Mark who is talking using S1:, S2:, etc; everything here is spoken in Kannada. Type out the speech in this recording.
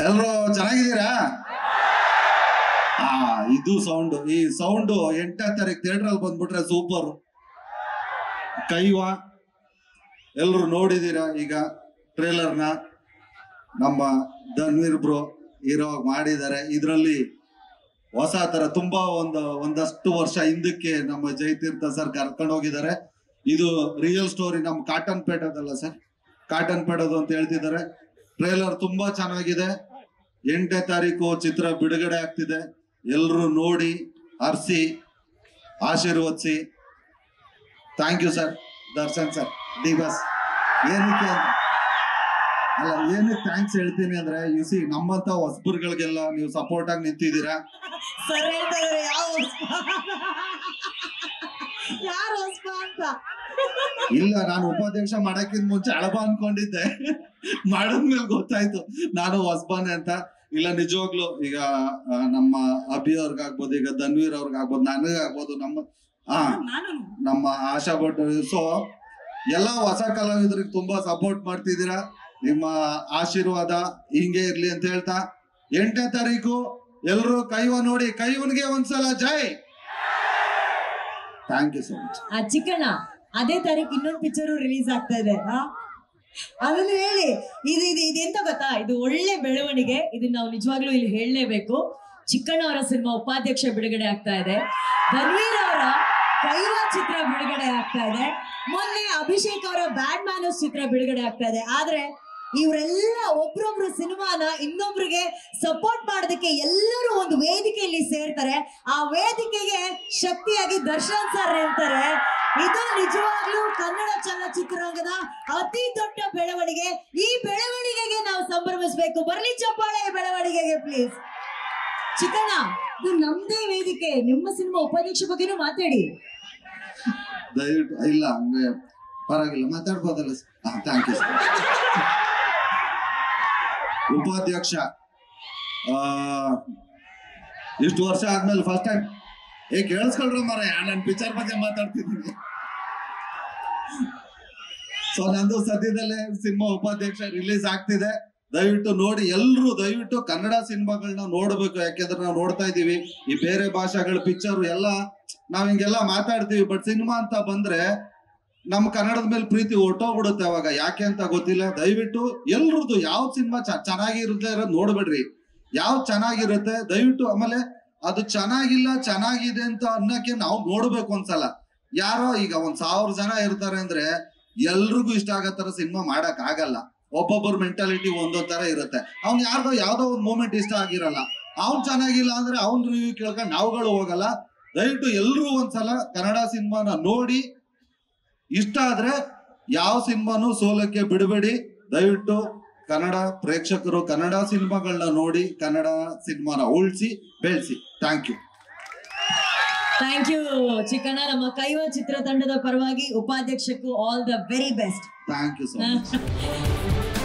S1: ಎಲ್ರು ಚೆನ್ನಾಗಿದ್ದೀರಾ ಆ ಇದು ಸೌಂಡ್ ಈ ಸೌಂಡ್ ಎಂಟನೇ ತಾರೀಕು ಥಿಯೇಟರ್ ಅಲ್ಲಿ ಬಂದ್ಬಿಟ್ರೆ ಸೂಪರ್ ಕೈವ ಎಲ್ರು ನೋಡಿದೀರಾ ಈಗ ಟ್ರೇಲರ್ನ ನಮ್ಮ ಧನ್ವೀರ್ ಬ್ರೋ ಹೀರೋ ಮಾಡಿದ್ದಾರೆ ಇದರಲ್ಲಿ ಹೊಸ ತರ ತುಂಬಾ ಒಂದು ಒಂದಷ್ಟು ವರ್ಷ ಹಿಂದಕ್ಕೆ ನಮ್ಮ ಜಯತೀರ್ಥ ಸರ್ ಕರ್ಕೊಂಡು ಹೋಗಿದ್ದಾರೆ ಇದು ರಿಯಲ್ ಸ್ಟೋರಿ ನಮ್ಮ ಕಾಟನ್ ಪೇಟದಲ್ಲ ಸರ್ ಕಾಟನ್ ಪೇಟದು ಅಂತ ಹೇಳ್ತಿದ್ದಾರೆ ಟ್ರೇಲರ್ ತುಂಬಾ ಚೆನ್ನಾಗಿದೆ ಎಂಟನೇ ತಾರೀಕು ಚಿತ್ರ ಬಿಡುಗಡೆ ಆಗ್ತಿದೆ ಎಲ್ಲರೂ ನೋಡಿ ಹರಿಸಿ ಆಶೀರ್ವದಿಸಿ thank you sir Darshan sir D boss ಏನಕ್ಕೆ ಅಂತ- ಅಲ್ಲ ಏನಕ್ಕೆ ಥ್ಯಾಂಕ್ಸ್ ಹೇಳ್ತೀನಿ ಅಂದ್ರೆ ಯು ಸಿ ನಮ್ಮಂತ ಹೊಸಬರ್ಗಳಿಗೆಲ್ಲ ನೀವು ಸಪೋರ್ಟ್ ಆಗಿ ನಿಂತಿದ್ದೀರಾ
S2: ಸರ್ ಹೇಳ್ತಾ ಇದಾರೆ ಯಾವ ಹೊಸ್ಪ ಯಾರು ಹೊಸ್ಪ ಅಂತ
S1: ಇಲ್ಲ ನಾನು ಉಪಾಧ್ಯಕ್ಷ ಮಾಡಕ್ಕಿಂತ ಮುಂಚೆ ಅಳಬ ಅನ್ಕೊಂಡಿದ್ದೆ ಮಾಡಿದ್ಮೇಲೆ ಗೊತ್ತಾಯ್ತು ನಾನು ಹೊಸಬಾನೆ ಅಂತ ಇಲ್ಲ ನಿಜವಾಗ್ಲು ಈಗ ಆ, ನಮ್ಮ ಅಭಿ ಅವ್ರಿಗಾಗ್ಬೋದು ಈಗ ಧನ್ವೀರ್ ಅವ್ರಿಗಾಗ್ಬೋದು ನನಗಾಗ್ಬೋದು ನಮ್ಮ ಹಾ
S2: ನಾನು
S1: ನಮ್ಮ ಆಶಾ ಭಟ್ ಸೊ ಎಲ್ಲ ಹೊಸ ಕಲಾವಿದರಿಗೆ ತುಂಬಾ ಸಪೋರ್ಟ್ ಮಾಡ್ತಿದ್ದೀರಾ ನಿಮ್ಮ ಆಶೀರ್ವಾದ ಹಿಂಗೆ ಇರ್ಲಿ ಅಂತ ಹೇಳ್ತಾ ಎಂಟನೇ ತಾರೀಕು ಎಲ್ರು ಕೈವ ನೋಡಿ ಕೈವನ್ಗೆ ಒಂದ್ಸಲ ಜೈ ಥ್ಯಾಂಕ್ ಯು ಸೊ ಮಚ್
S2: ಆ ಚಿಕ್ಕಣ್ಣ ಅದೇ ತಾರೀಕು ಇನ್ನೊಂದು ಪಿಕ್ಚರು ರಿಲೀಸ್ ಆಗ್ತಾ ಇದೆ ಆ? ಅದನ್ನು ಹೇಳಿ ಇದು ಇದು ಇದೆಂತ ಗೊತ್ತಾ ಇದು ಒಳ್ಳೆ ಬೆಳವಣಿಗೆ ಇದನ್ನ ನಾವು ನಿಜವಾಗ್ಲೂ ಇಲ್ಲಿ ಹೇಳಲೇಬೇಕು ಚಿಕ್ಕಣ್ಣ ಅವರ ಸಿನಿಮಾ ಉಪಾಧ್ಯಕ್ಷ ಬಿಡುಗಡೆ ಆಗ್ತಾ ಇದೆ ಧನ್ವೀರ್ ಅವರ ಕೈವ ಚಿತ್ರ ಬಿಡುಗಡೆ ಆಗ್ತಾ ಇದೆ ಮೊನ್ನೆ ಅಭಿಷೇಕ್ ಅವರ ಬ್ಯಾಡ್ ಮ್ಯಾನಸ್ ಚಿತ್ರ ಬಿಡುಗಡೆ ಆಗ್ತಾ ಇದೆ ಆದ್ರೆ ಇವರೆಲ್ಲ ಒಬ್ರೊಬ್ರು ಸಿನಿಮಾನ ಇನ್ನೊಬ್ರಿಗೆ ಸಪೋರ್ಟ್ ಮಾಡೋದಕ್ಕೆ ಎಲ್ಲರೂ ಒಂದು ವೇದಿಕೆಯಲ್ಲಿ ಸೇರ್ತಾರೆ ಆ ವೇದಿಕೆಗೆ ಶಕ್ತಿಯಾಗಿ ದರ್ಶನ್ ಸರ್ ಇರ್ತಾರೆ ಇದು ನಿಜವಾಗ್ಲೂ ಕನ್ನಡ ಚಲನಚಿತ್ರರಂಗದ ಅತಿ ದೊಡ್ಡ ಬೆಳವಣಿಗೆ ಈ ಬೆಳವಣಿಗೆಗೆ ನಾವು ಸಂಭ್ರಮಿಸಬೇಕು ಬರ್ಲಿ ಚಪ್ಪಾಳೆ ಈ ಬೆಳವಣಿಗೆಗೆ ಪ್ಲೀಸ್ ಚಿಕ್ಕಣ್ಣ ಇದು ನಮ್ದೇ ವೇದಿಕೆ ನಿಮ್ಮ ಸಿನಿಮಾ ಉಪಾಧ್ಯಕ್ಷ ಬಗ್ಗೆನೂ ಮಾತಾಡಿ
S1: ದಯವಿಟ್ಟು ಇಲ್ಲ ಹಂಗೆ ಪರವಾಗಿಲ್ಲ ಮಾತಾಡ್ಬೋದಲ್ಲ ಥ್ಯಾಂಕ್ ಯು ಉಪಾಧ್ಯಕ್ಷ ಆ, ಇಷ್ಟು ವರ್ಷ ಆದ್ಮೇಲೆ ಫಸ್ಟ್ ಟೈಮ್ ಏ ಕೇಳಿಸ್ಕೊಳ್ರ ಮರ ನಾನು ಪಿಕ್ಚರ್ ಬಗ್ಗೆ ಮಾತಾಡ್ತಿದ್ದೀನಿ ಸೊ ನಂದು ಸದ್ಯದಲ್ಲೇ ಸಿನಿಮಾ ಉಪಾಧ್ಯಕ್ಷ ರಿಲೀಸ್ ಆಗ್ತಿದೆ ದಯವಿಟ್ಟು ನೋಡಿ ಎಲ್ಲರೂ ದಯವಿಟ್ಟು ಕನ್ನಡ ಸಿನಿಮಾಗಳನ್ನ ನೋಡ್ಬೇಕು ಯಾಕೆಂದ್ರೆ ನಾವು ನೋಡ್ತಾ ಇದೀವಿ ಈ ಬೇರೆ ಭಾಷೆಗಳ ಪಿಕ್ಚರ್ ಎಲ್ಲ ನಾವ್ ಹಿಂಗೆಲ್ಲ ಮಾತಾಡ್ತೀವಿ ಬಟ್ ಸಿನಿಮಾ ಅಂತ ಬಂದ್ರೆ ನಮ್ಮ ಕನ್ನಡದ ಮೇಲೆ ಪ್ರೀತಿ ಹೊರ್ಟೋಗ್ಬಿಡುತ್ತೆ ಅವಾಗ ಯಾಕೆ ಅಂತ ಗೊತ್ತಿಲ್ಲ ದಯವಿಟ್ಟು ಎಲ್ರದ್ದು ಯಾವ ಸಿನಿಮಾ ಚೆನ್ನಾಗಿರುತ್ತೆ ಇರೋದು ನೋಡ್ಬೇಡ್ರಿ ಯಾವ ಚೆನ್ನಾಗಿರುತ್ತೆ ದಯವಿಟ್ಟು ಆಮೇಲೆ ಅದು ಚೆನ್ನಾಗಿಲ್ಲ ಚೆನ್ನಾಗಿದೆ ಅಂತ ಅನ್ನಕ್ಕೆ ನಾವು ನೋಡ್ಬೇಕು ಒಂದ್ಸಲ ಯಾರೋ ಈಗ ಒಂದ್ ಸಾವಿರ ಜನ ಇರ್ತಾರೆ ಅಂದ್ರೆ ಎಲ್ರಿಗೂ ಇಷ್ಟ ಆಗೋ ತರ ಸಿನಿಮಾ ಮಾಡಕ್ ಆಗಲ್ಲ ಒಬ್ಬೊಬ್ಬರ ಮೆಂಟಾಲಿಟಿ ಒಂದೊಂದ್ ತರ ಇರುತ್ತೆ ಅವ್ನ್ ಯಾರ್ದೋ ಯಾವ್ದೋ ಒಂದ್ ಮೂಮೆಂಟ್ ಇಷ್ಟ ಆಗಿರಲ್ಲ ಅವ್ನ್ ಚೆನ್ನಾಗಿಲ್ಲ ಅಂದ್ರೆ ಅವ್ನ್ ರಿವ್ಯೂ ಕೇಳ್ಕೊಂಡು ನಾವುಗಳು ಹೋಗಲ್ಲ ದಯವಿಟ್ಟು ಎಲ್ರೂ ಒಂದ್ಸಲ ಕನ್ನಡ ಸಿನಿಮಾನ ನೋಡಿ ಇಷ್ಟ ಆದ್ರೆ ಯಾವ ಸಿನಿಮಾನು ಸೋಲಕ್ಕೆ ಬಿಡಬೇಡಿ ದಯವಿಟ್ಟು ಕನ್ನಡ ಪ್ರೇಕ್ಷಕರು ಕನ್ನಡ ಸಿನಿಮಾಗಳನ್ನ ನೋಡಿ ಕನ್ನಡ ಸಿನಿಮಾನ ಉಳಿಸಿ ಬೆಳೆಸಿ thank you
S2: thank you Chikkanna ನಮ್ಮ ಕೈವ ಚಿತ್ರತಂಡದ ಪರವಾಗಿ ಉಪಾಧ್ಯಕ್ಷಕ್ಕೂ all the very best
S1: thank you so much